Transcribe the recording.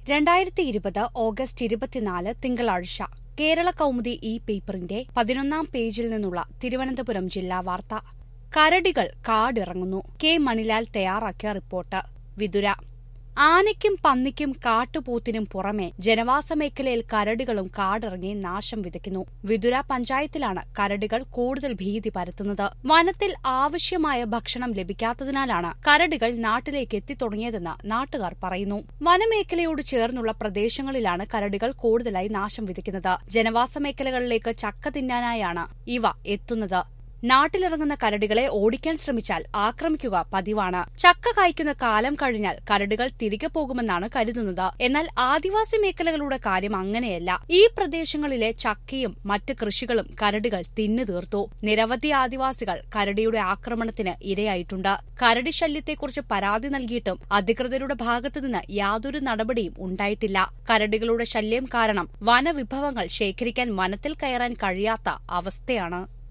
രണ്ടായിരത്തി ഇരുപത് ഓഗസ്റ്റ് ഇരുപത്തിനാല് തിങ്കളാഴ്ച കേരള കൗമുദി ഈ പേപ്പറിന്റെ പതിനൊന്നാം പേജിൽ നിന്നുള്ള തിരുവനന്തപുരം ജില്ലാ വാർത്ത കരടികൾ കാടിറങ്ങുന്നു കെ മണിലാൽ തയ്യാറാക്കിയ റിപ്പോർട്ട് വിതുര ആനയ്ക്കും പന്നിക്കും കാട്ടുപോത്തിനും പുറമെ ജനവാസ മേഖലയിൽ കരടികളും കാടിറങ്ങി നാശം വിതയ്ക്കുന്നു വിതുര പഞ്ചായത്തിലാണ് കരടികൾ കൂടുതൽ ഭീതി പരത്തുന്നത് വനത്തിൽ ആവശ്യമായ ഭക്ഷണം ലഭിക്കാത്തതിനാലാണ് കരടികൾ നാട്ടിലേക്ക് എത്തിത്തുടങ്ങിയതെന്ന് നാട്ടുകാർ പറയുന്നു വനമേഖലയോട് ചേർന്നുള്ള പ്രദേശങ്ങളിലാണ് കരടികൾ കൂടുതലായി നാശം വിതയ്ക്കുന്നത് ജനവാസ മേഖലകളിലേക്ക് ചക്ക തിന്നാനായാണ് ഇവ എത്തുന്നത് നാട്ടിലിറങ്ങുന്ന കരടികളെ ഓടിക്കാൻ ശ്രമിച്ചാൽ ആക്രമിക്കുക പതിവാണ് ചക്ക കായ്ക്കുന്ന കാലം കഴിഞ്ഞാൽ കരടികൾ തിരികെ പോകുമെന്നാണ് കരുതുന്നത് എന്നാൽ ആദിവാസി മേഖലകളുടെ കാര്യം അങ്ങനെയല്ല ഈ പ്രദേശങ്ങളിലെ ചക്കയും മറ്റ് കൃഷികളും കരടികൾ തിന്നു തീർത്തു നിരവധി ആദിവാസികൾ കരടിയുടെ ആക്രമണത്തിന് ഇരയായിട്ടുണ്ട് കരടി ശല്യത്തെക്കുറിച്ച് പരാതി നൽകിയിട്ടും അധികൃതരുടെ ഭാഗത്തുനിന്ന് യാതൊരു നടപടിയും ഉണ്ടായിട്ടില്ല കരടികളുടെ ശല്യം കാരണം വനവിഭവങ്ങൾ ശേഖരിക്കാൻ വനത്തിൽ കയറാൻ കഴിയാത്ത അവസ്ഥയാണ്